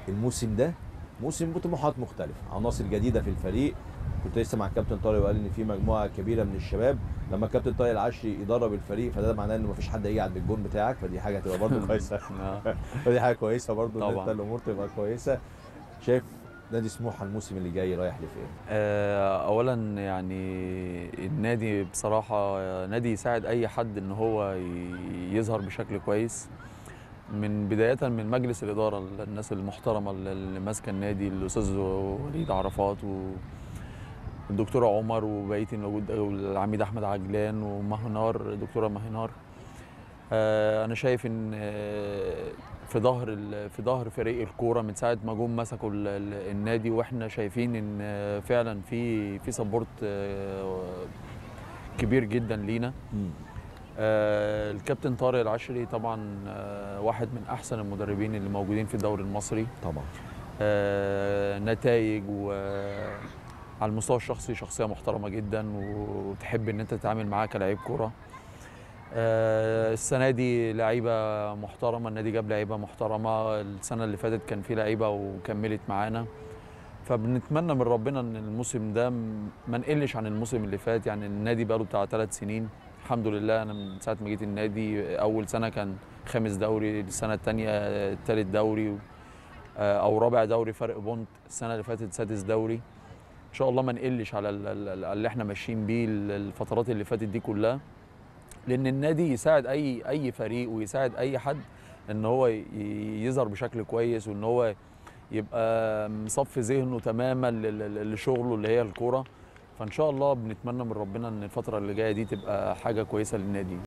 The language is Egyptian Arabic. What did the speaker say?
الموسم ده موسم بطموحات مختلفه عناصر جديده في الفريق كنت لسه مع الكابتن طارق وقال ان في مجموعه كبيره من الشباب لما الكابتن طارق العشري يدرب الفريق فده معناه ان مفيش حد هيجي عند الجون بتاعك فدي حاجه هتبقى برضه كويسه آه. فدي حاجه كويسه برضه ان طبعاً. انت الامور تبقى كويسه شايف نادي سموحه الموسم اللي جاي رايح لفين؟ آه، اولا يعني النادي بصراحه نادي يساعد اي حد ان هو ي- يظهر بشكل كويس من بدايه من مجلس الاداره الناس المحترمه اللي ماسكه النادي الاستاذ وليد عرفات والدكتوره عمر وبقيه الموجود والعميد احمد عجلان ومهنار الدكتوره مهنار آه، انا شايف ان آه، في ظهر ال- في ظهر فريق الكوره من ساعه ما جم مسكوا ال- ال- النادي واحنا شايفين ان آه، فعلا في في سبورت كبير جدا لينا آه، الكابتن طارق العشري طبعا آه، واحد من احسن المدربين اللي موجودين في الدوري المصري طبعا آه، نتائج وعلى المستوى الشخصي شخصيه محترمه جدا وتحب ان انت تتعامل معاه كلاعب كوره آه، السنه دي لعيبه محترمه النادي جاب لعيبه محترمه السنه اللي فاتت كان في لعيبه وكملت معانا فبنتمنى من ربنا ان الموسم ده م- ما نقلش عن الموسم اللي فات يعني النادي بقاله بتاع ثلاث سنين الحمد لله انا من ساعه ما جيت النادي اول سنه كان خامس دوري السنه الثانيه ثالث دوري آه، او رابع دوري فرق بونت السنه اللي فاتت سادس دوري ان شاء الله ما نقلش على ال- ال- ال- اللي احنا ماشيين بيه ال- الفترات اللي فاتت دي كلها لان النادي يساعد اي اي فريق ويساعد اي حد ان هو ي- يظهر بشكل كويس وان هو يبقى مصفي ذهنه تماما لل- لل- لشغله اللي هي الكوره فان شاء الله بنتمنى من ربنا ان الفتره اللي جايه دي تبقى حاجه كويسه للنادي